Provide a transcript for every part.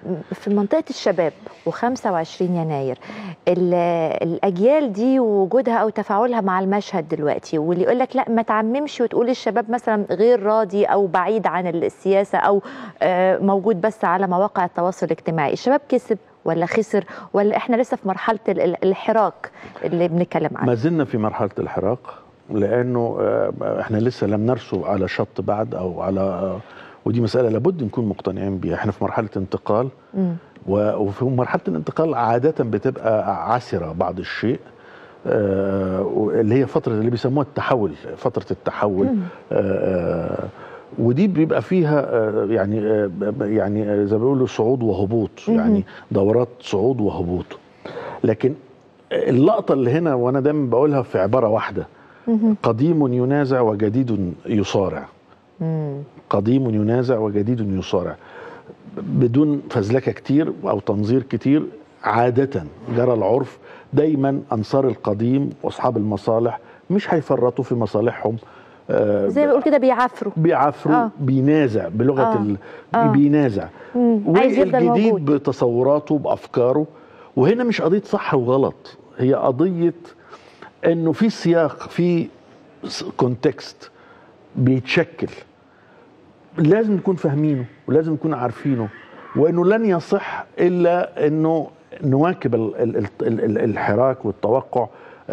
في منطقه الشباب و25 يناير ال- الاجيال دي وجودها او تفاعلها مع المشهد دلوقتي واللي يقول لك لا ما تعممش وتقول الشباب مثلا غير راضي او بعيد عن السياسه او آه، موجود بس على مواقع التواصل الاجتماعي الشباب كسب ولا خسر ولا احنا لسه في مرحله ال- ال- الحراك اللي بنتكلم عنه ما زلنا في مرحله الحراك لانه آه، احنا لسه لم نرسو على شط بعد او على آه، ودي مساله لابد نكون مقتنعين بيها احنا في مرحله انتقال مم. و- وفي مرحله الانتقال عاده بتبقى عسره بعض الشيء آه، اللي هي فتره اللي بيسموها التحول فتره التحول مم. آه، ودي بيبقى فيها آه، يعني آه، يعني آه، زي ما بيقولوا صعود وهبوط مهم. يعني دورات صعود وهبوط لكن اللقطه اللي هنا وانا دايما بقولها في عباره واحده مهم. قديم ينازع وجديد يصارع مم. قديم ينازع وجديد يصارع بدون فزلكه كتير او تنظير كتير عاده جرى العرف دايما انصار القديم واصحاب المصالح مش هيفرطوا في مصالحهم آه، زي ما بيقول كده بيعافروا بيعافروا آه. بينازع بلغه آه. ال... آه. بينازع مم. عايز يفضل والجديد موجود بتصوراته بافكاره وهنا مش قضيه صح وغلط هي قضيه انه في سياق في كونتكست بيتشكل لازم نكون فاهمينه ولازم نكون عارفينه وانه لن يصح الا انه نواكب ال- ال- ال- ال- الحراك والتوقع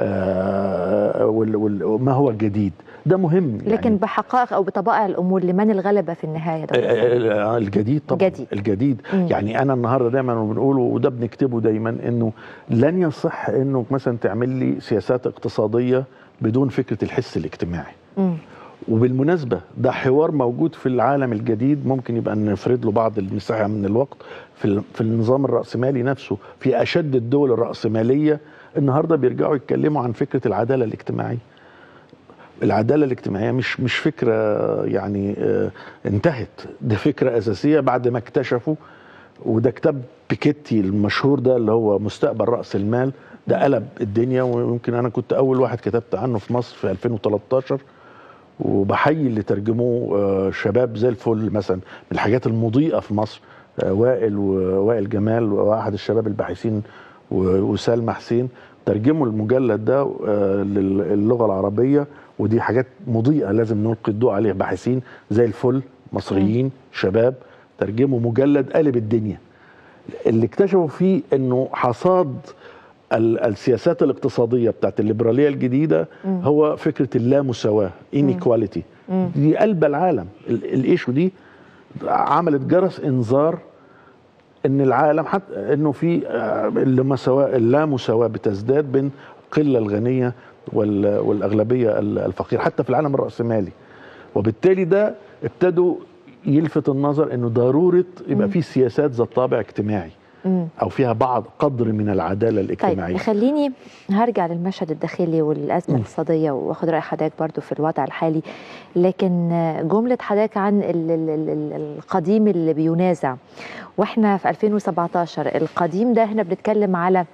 آه، وال- وال- وما هو جديد ده مهم لكن بحقائق او بطبائع الامور لمن الغلبه في النهايه ده آه، الجديد طبعا الجديد. الجديد مم. يعني انا النهارده دايما بنقوله وده بنكتبه دايما انه لن يصح انه مثلا تعمل لي سياسات اقتصاديه بدون فكره الحس الاجتماعي مم. وبالمناسبه ده حوار موجود في العالم الجديد ممكن يبقى نفرد له بعض المساحه من الوقت في ال- في النظام الراسمالي نفسه في اشد الدول الراسماليه النهارده بيرجعوا يتكلموا عن فكره العداله الاجتماعيه العداله الاجتماعيه مش مش فكره يعني آه، انتهت دي فكره اساسيه بعد ما اكتشفوا وده كتاب بيكيتي المشهور ده اللي هو مستقبل راس المال ده قلب الدنيا ويمكن انا كنت اول واحد كتبت عنه في مصر في 2013 وبحيي اللي ترجموه آه، شباب زي الفل مثلا من الحاجات المضيئه في مصر آه، وائل ووائل جمال واحد الشباب الباحثين و- وسلمى حسين ترجموا المجلد ده آه، للغه العربيه ودي حاجات مضيئه لازم نلقي الضوء عليها باحثين زي الفل مصريين شباب ترجموا مجلد قلب الدنيا اللي اكتشفوا فيه انه حصاد ال- السياسات الاقتصاديه بتاعت الليبراليه الجديده مم. هو فكره اللامساواه انيكواليتي مم. دي قلب العالم ال- الايشو دي عملت جرس انذار ان العالم حتى انه في آه، اللامساواه اللامساواه بتزداد بين القله الغنيه وال- والاغلبيه ال- الفقيره حتى في العالم الراسمالي وبالتالي ده ابتدوا يلفت النظر انه ضروره يبقى في سياسات ذات طابع اجتماعي مم. او فيها بعض قدر من العداله طيب الاجتماعيه خليني هرجع للمشهد الداخلي والازمه الاقتصاديه واخد راي حضرتك برضو في الوضع الحالي لكن جمله حضرتك عن ال- ال- ال- ال- القديم اللي بينازع واحنا في 2017 القديم ده احنا بنتكلم على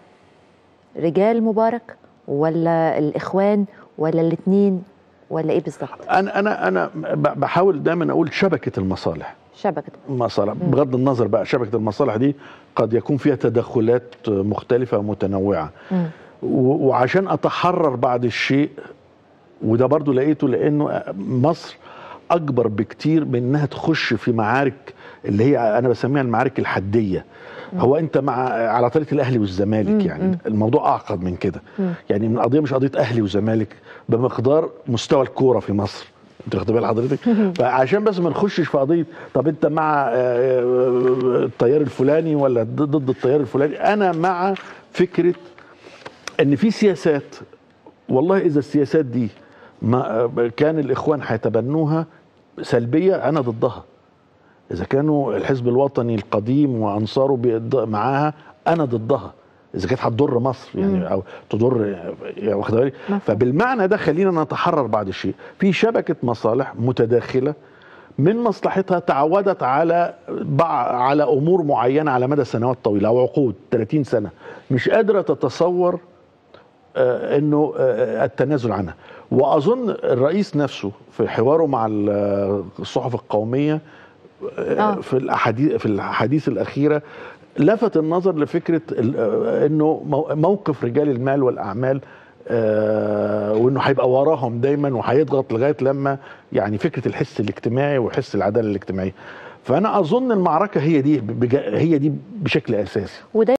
رجال مبارك ولا الاخوان ولا الاثنين ولا ايه بالظبط انا انا انا ب- بحاول دايما اقول شبكه المصالح شبكه مصالح بغض النظر بقى شبكه المصالح دي قد يكون فيها تدخلات مختلفه ومتنوعه مم. و- وعشان اتحرر بعد الشيء وده برضو لقيته لانه مصر اكبر بكتير من انها تخش في معارك اللي هي انا بسميها المعارك الحديه هو انت مع على طريقه الاهلي مم، والزمالك يعني مم. الموضوع اعقد من كده مم. يعني من القضيه مش قضيه اهلي وزمالك بمقدار مستوى الكوره في مصر انت واخد بال حضرتك فعشان بس ما نخشش في قضيه طب انت مع آه، آه، التيار الفلاني ولا ضد التيار الفلاني انا مع فكره ان في سياسات والله اذا السياسات دي ما كان الاخوان هيتبنوها سلبيه انا ضدها اذا كانوا الحزب الوطني القديم وانصاره بيض- معاها انا ضدها اذا كانت هتضر مصر مم. يعني او تضر يعني واخد بالك مفهوم. فبالمعنى ده خلينا نتحرر بعد الشيء في شبكه مصالح متداخله من مصلحتها تعودت على بع- على امور معينه على مدى سنوات طويله او عقود 30 سنه مش قادره تتصور آه، انه آه، التنازل عنها واظن الرئيس نفسه في حواره مع ال- الصحف القوميه آه. في الاحاديث في الاحاديث الاخيره لفت النظر لفكره ال- آه، انه مو- موقف رجال المال والاعمال آه، وانه هيبقى وراهم دايما وهيضغط لغايه لما يعني فكره الحس الاجتماعي وحس العداله الاجتماعيه فانا اظن المعركه هي دي بج- هي دي بشكل اساسي وده